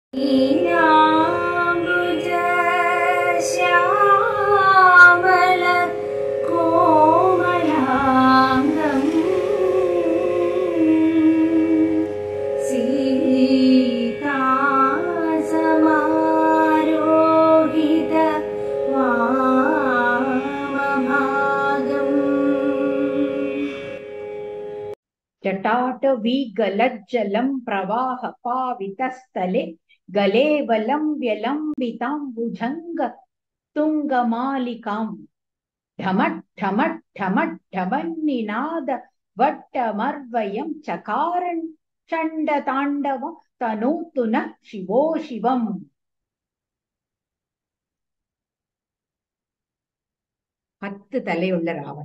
നീലാംബുജ ശ്യാമള കോമളാംഗം സീതാസമാരോഹിത വാമഭാഗം जटाटवीगलज्जलं प्रवाह पावितस्थले गलेवलं व्यलम्बिताम्बुजङ्ग तुङ्गमालिकाम् ढमट्ढमट्ढमट्ढमन्निनाद वट्टमर्वयं चकारन् चण्डताण्डवं तनोतु न शिवो शिवम् പത്ത് തലയുള്ള രാവൺ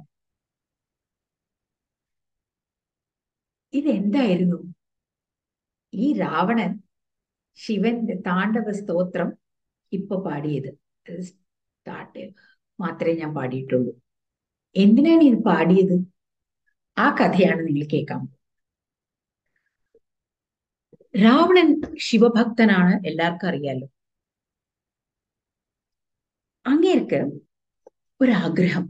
ഇതെന്തായിരുന്നു ഈ രാവണൻ ശിവന്റെ താണ്ഡവ സ്തോത്രം ഇപ്പൊ പാടിയത് സ്റ്റാർട്ട് മാത്രമേ ഞാൻ പാടിയിട്ടുള്ളൂ എന്തിനാണ് ഇത് പാടിയത് ആ കഥയാണ് നിങ്ങൾ കേൾക്കാൻ പോകുന്നത്. രാവണൻ ശിവഭക്തനാണ് എല്ലാവർക്കും അറിയാലോ അങ്ങേർക്ക് ഒരാഗ്രഹം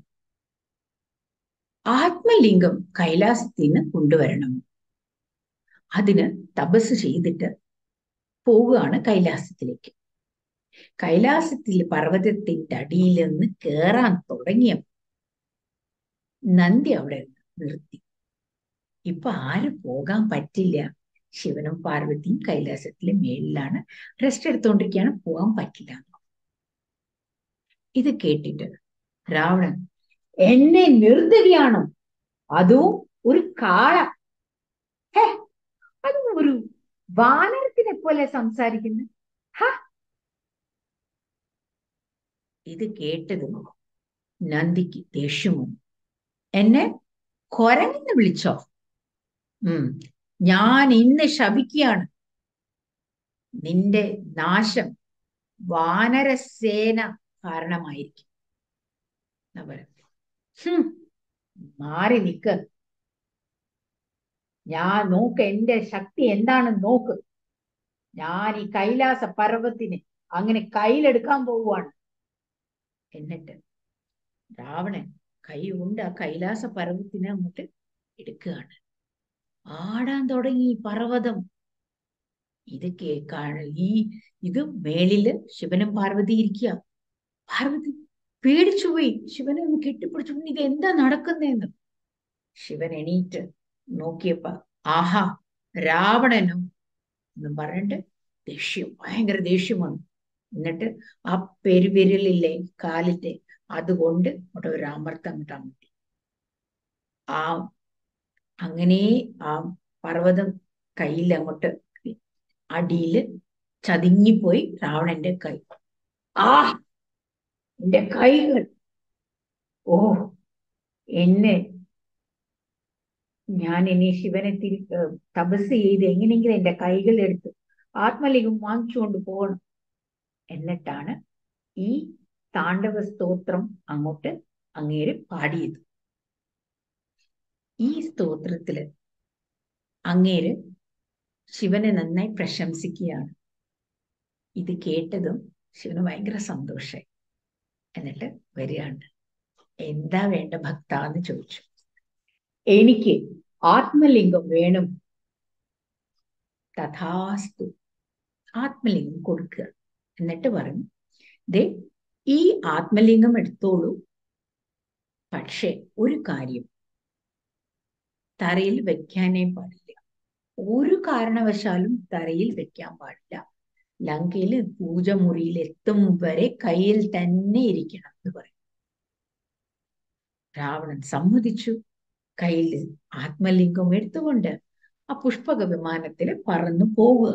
ആത്മലിംഗം കൈലാസത്തിൽ നിന്ന് കൊണ്ടുവരണം അതിന് തപസ് ചെയ്തിട്ട് പോവുകയാണ് കൈലാസത്തിലേക്ക് കൈലാസത്തിൽ പർവ്വതത്തിന്റെ അടിയിൽ നിന്ന് കേറാൻ തുടങ്ങിയ നന്ദി അവിടെ നിർത്തി ഇപ്പൊ ആരും പോകാൻ പറ്റില്ല ശിവനും പാർവതിയും കൈലാസത്തിലെ മേളിലാണ് റെസ്റ്റ് എടുത്തുകൊണ്ടിരിക്കുകയാണ് പോകാൻ പറ്റില്ല ഇത് കേട്ടിട്ട് രാവണൻ എന്നെ നിർത്തുകയാണോ അതും ഒരു കാള ഹേ അതും ഒരു വാനരത്തിനെ പോലെ സംസാരിക്കുന്നു ഹ ഇത് കേട്ടത് നന്ദിക്ക് ദേഷ്യമോ എന്നെ കൊരങ്ങെന്ന് വിളിച്ചോ ഉം ഞാൻ ഇന്ന് ശപിക്കുകയാണ് നിന്റെ നാശം വാനരസേന കാരണമായിരിക്കും എന്നാ പറയുന്നത് ഹും, മാറി നിക്ക് ഞാൻ നോക്ക് എന്റെ ശക്തി എന്താണെന്ന് നോക്ക് ഞാൻ ഈ കൈലാസ പർവ്വത്തിനെ അങ്ങനെ കയ്യിലെടുക്കാൻ പോവുകയാണ് എന്നിട്ട് രാവണൻ കൈ കൊണ്ട് ആ കൈലാസ പർവ്വത്തിനെ അങ്ങോട്ട് എടുക്കുകയാണ് ആടാൻ തുടങ്ങി ഈ പർവ്വതം ഇത് കേൾക്കാണ് ഈ ഇത് മേളില് ശിവനും പാർവതി ഇരിക്കുക പാർവതി പേടിച്ചു പോയി ശിവനെ ഒന്ന് കെട്ടിപ്പിടിച്ചു ഇത് എന്താ നടക്കുന്നതെന്ന് ശിവൻ എണീറ്റ് നോക്കിയപ്പ ആഹാ രാവണനും എന്നും പറഞ്ഞിട്ട് ദേഷ്യം ഭയങ്കര ദേഷ്യം വന്നു എന്നിട്ട് ആ പെരുവിരലില്ലേ കാലിന്റെ അതുകൊണ്ട് അവിടെ ഒരു അമർത്തം അങ്ങോട്ട് അമർത്തി ആ അങ്ങനെ ആ പർവ്വതം കയ്യിൽ അങ്ങോട്ട് അടിയില് ചതിങ്ങിപ്പോയി രാവണന്റെ കൈ ആ എന്റെ കൈകൾ ഓ എന്നെ ഞാൻ ഇനി ശിവനെ തിരി ഏർ തപസ് ചെയ്ത് എങ്ങനെയെങ്കിലും എന്റെ കൈകൾ എടുത്ത് ആത്മലിംഗം വാങ്ങിച്ചുകൊണ്ട് പോകണം എന്നിട്ടാണ് ഈ താണ്ഡവ സ്തോത്രം അങ്ങോട്ട് അങ്ങേര് പാടിയത് ഈ സ്തോത്രത്തില് അങ്ങേര് ശിവനെ നന്നായി പ്രശംസിക്കുകയാണ് ഇത് കേട്ടതും ശിവന് ഭയങ്കര സന്തോഷായി എന്നിട്ട് വരികയാണ് എന്താ വേണ്ട ഭക്ത എന്ന് ചോദിച്ചു എനിക്ക് ആത്മലിംഗം വേണം തഥാസ്തു ആത്മലിംഗം കൊടുക്കുക എന്നിട്ട് പറഞ്ഞു ദേ ഈ ആത്മലിംഗം എടുത്തോളൂ പക്ഷെ ഒരു കാര്യം തറയിൽ വെക്കാനേ പാടില്ല ഒരു കാരണവശാലും തറയിൽ വെക്കാൻ പാടില്ല ലങ്കയിൽ പൂജമുറിയിൽ എത്തും വരെ കയ്യിൽ തന്നെ ഇരിക്കണം എന്ന് പറയും രാവണൻ സമ്മതിച്ചു കയ്യിൽ ആത്മലിംഗം എടുത്തുകൊണ്ട് ആ പുഷ്പക വിമാനത്തിൽ പറന്നു പോവുക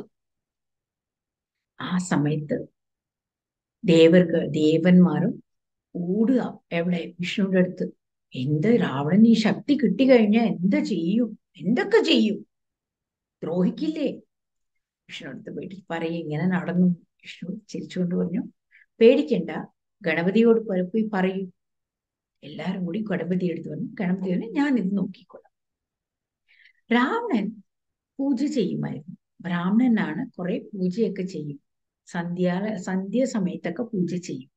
ആ സമയത്ത് ദേവർക്ക് ദേവന്മാരും ഓടുക എവിടെ വിഷ്ണുവിന്റെ അടുത്ത് എന്ത് രാവണൻ ഈ ശക്തി കിട്ടിക്കഴിഞ്ഞാൽ എന്ത് ചെയ്യും എന്തൊക്കെ ചെയ്യും ദ്രോഹിക്കില്ലേ വിഷ്ണു അടുത്ത് പോയിട്ട് പറയും ഇങ്ങനെ നടന്നു വിഷ്ണു ചിരിച്ചുകൊണ്ട് പറഞ്ഞു പേടിക്കണ്ട ഗണപതിയോട് പോയി പോയി പറയൂ എല്ലാരും കൂടി ഗണപതി എടുത്തു പറഞ്ഞു ഗണപതി പറഞ്ഞു ഞാൻ ഇത് നോക്കിക്കൊള്ളാം രാവണൻ പൂജ ചെയ്യുമായിരുന്നു ബ്രാഹ്മണനാണ് കുറെ പൂജയൊക്കെ ചെയ്യും സന്ധ്യ സന്ധ്യ സമയത്തൊക്കെ പൂജ ചെയ്യും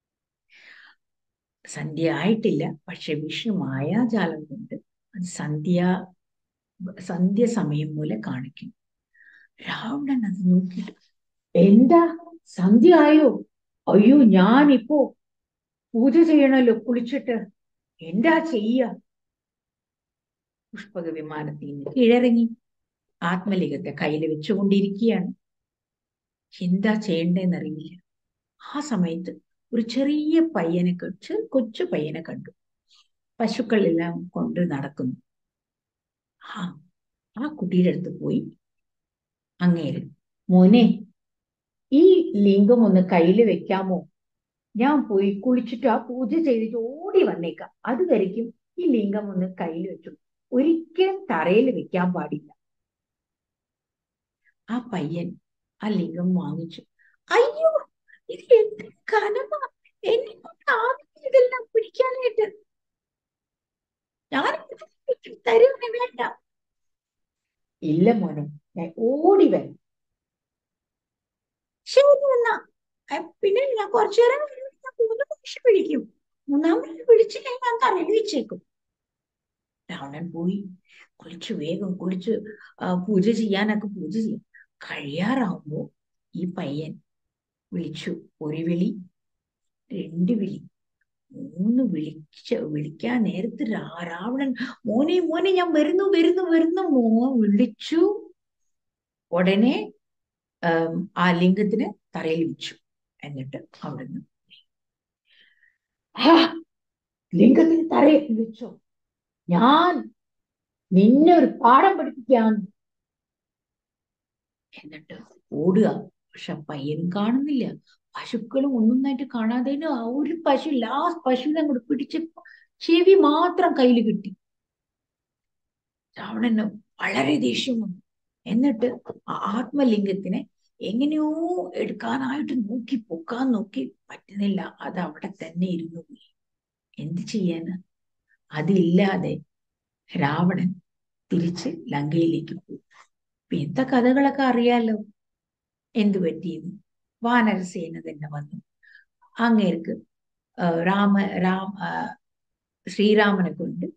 സന്ധ്യ ആയിട്ടില്ല പക്ഷെ വിഷ്ണു മായാജാലം കൊണ്ട് അത് സന്ധ്യ സന്ധ്യ സമയം പോലെ കാണിക്കും രാവണൻ അത് നോക്കിയിട്ട് എന്താ സന്ധ്യ ആയോ അയ്യോ ഞാനിപ്പോ പൂജ ചെയ്യണല്ലോ കുളിച്ചിട്ട് എന്താ ചെയ്യ പുഷ്പക വിമാനത്തിൽ നിന്ന് കീഴറങ്ങി ആത്മലിംഗത്തെ കയ്യിൽ വെച്ചുകൊണ്ടിരിക്കുകയാണ് എന്താ ചെയ്യണ്ടേന്നറിയില്ല ആ സമയത്ത് ഒരു ചെറിയ പയ്യനെ കണ്ടു കൊച്ചു പയ്യനെ കണ്ടു പശുക്കളെല്ലാം കൊണ്ട് നടക്കുന്നു ആ ആ കുട്ടിയുടെ അടുത്ത് പോയി അങ്ങേര് മോനെ ഈ ലിംഗം ഒന്ന് കയ്യിൽ വെക്കാമോ ഞാൻ പോയി കുളിച്ചിട്ട് ആ പൂജ ചെയ്തിട്ട് ഓടി വന്നേക്കാം അത് വരയ്ക്കും ഈ ലിംഗം ഒന്ന് കയ്യിൽ വെച്ചു ഒരിക്കലും തറയിൽ വെക്കാൻ പാടില്ല ആ പയ്യൻ ആ ലിംഗം വാങ്ങിച്ചു അയ്യോ ഇത് എന്ത് കനമാ എന്നെ കൊണ്ട് ആവില്ല ഇതെല്ലാം പിടിക്കാനായിട്ട് ഞാൻ തരുവനെ വേണ്ട ഇല്ല മോനെ ഞാൻ ഓടി വരാം ശരി എന്നാ പിന്നെ ഞാൻ കുറച്ചു നേരം മൂന്ന് പക്ഷി പിടിക്കും മൂന്നാമത് പിടിച്ചില്ലേ ഞാൻ തറയിൽ വെച്ചേക്കും രാവണൻ പോയി കുളിച്ചു വേഗം കുളിച്ച് പൂജ ചെയ്യാനൊക്കെ പൂജ ചെയ്യും കഴിയാറാവുമ്പോ ഈ പയ്യൻ വിളിച്ചു ഒരു വിളി രണ്ട് വിളി മൂന്ന് വിളിച്ച വിളിക്കാൻ നേരത്ത് രാവണൻ മോനെ മോനെ ഞാൻ വരുന്നു വരുന്നു വരുന്നു മോ വിളിച്ചു ഉടനെ ആ ലിംഗത്തിന് തറയിൽ വെച്ചു എന്നിട്ട് അവിടുന്ന് ലിംഗത്തിന് തറയിൽ വെച്ചോ ഞാൻ നിന്നെ ഒരു പാഠം പഠിപ്പിക്കാൻ എന്നിട്ട് ഓടുക പക്ഷെ പയ്യനും കാണുന്നില്ല പശുക്കളും ഒന്നൊന്നായിട്ട് കാണാതെ ആ ഒരു പശു ലാസ്റ്റ് പശുവിനെ അങ്ങോട്ട് പിടിച്ച് ചെവി മാത്രം കയ്യിൽ കിട്ടി രാവണന് വളരെ ദേഷ്യം വന്നു എന്നിട്ട് ആ ആത്മലിംഗത്തിനെ എങ്ങനെയോ എടുക്കാനായിട്ട് നോക്കി പൊക്കാൻ നോക്കി പറ്റുന്നില്ല അത് അവിടെ തന്നെ ഇരുന്നു പോയി എന്ത് ചെയ്യാന് അതില്ലാതെ രാവണൻ തിരിച്ച് ലങ്കയിലേക്ക് പോയി ഇന്നത്തെ കഥകളൊക്കെ അറിയാലോ എന്തു പറ്റിയെന്ന് വാനരസേന തന്നെ വന്നു അങ്ങേർക്ക് രാമ രാം ശ്രീരാമനെ കൊണ്ട്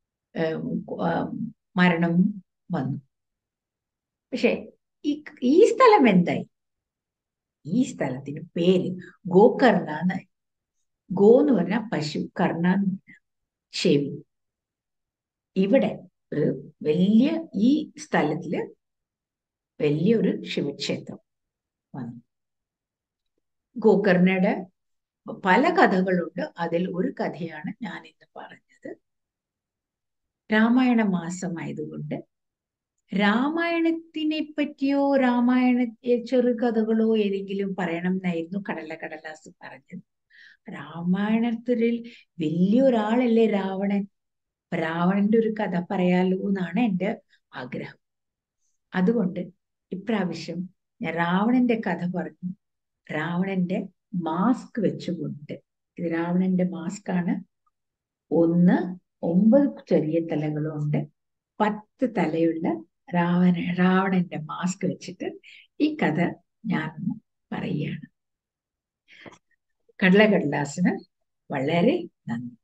മരണം വന്നു പക്ഷെ ഈ ഈ സ്ഥലം എന്തായി ഈ സ്ഥലത്തിന് പേര് ഗോകർണ എന്നായി ഗോ എന്ന് പറഞ്ഞാൽ പശു കർണ എന്ന് പറഞ്ഞാൽ ചെവി ഇവിടെ ഒരു വലിയ ഈ സ്ഥലത്തില് വലിയൊരു ശിവക്ഷേത്രം വന്നു ഗോകർണയുടെ പല കഥകളുണ്ട് അതിൽ ഒരു കഥയാണ് ഞാൻ ഇന്ന് പറഞ്ഞത് രാമായണ മാസമായതുകൊണ്ട് രാമായണത്തിനെ പറ്റിയോ രാമായണ ചെറുകഥകളോ ഏതെങ്കിലും പറയണം എന്നായിരുന്നു കടല കടലാസ് പറഞ്ഞത് രാമായണത്തിൽ വലിയൊരാളല്ലേ രാവണൻ രാവണന്റെ ഒരു കഥ പറയാലോ എന്നാണ് എൻ്റെ ആഗ്രഹം അതുകൊണ്ട് ഇപ്രാവശ്യം ഞാൻ രാവണന്റെ കഥ പറഞ്ഞു രാവണന്റെ മാസ്ക് വെച്ചുകൊണ്ട് ഇത് രാവണന്റെ മാസ്ക് ആണ് ഒന്ന് ഒമ്പത് ചെറിയ തലകളുണ്ട് പത്ത് തലയുള്ള രാവണ രാവണന്റെ മാസ്ക് വെച്ചിട്ട് ഈ കഥ ഞാൻ പറയുകയാണ് കടലകടലാസിന് വളരെ നന്ദി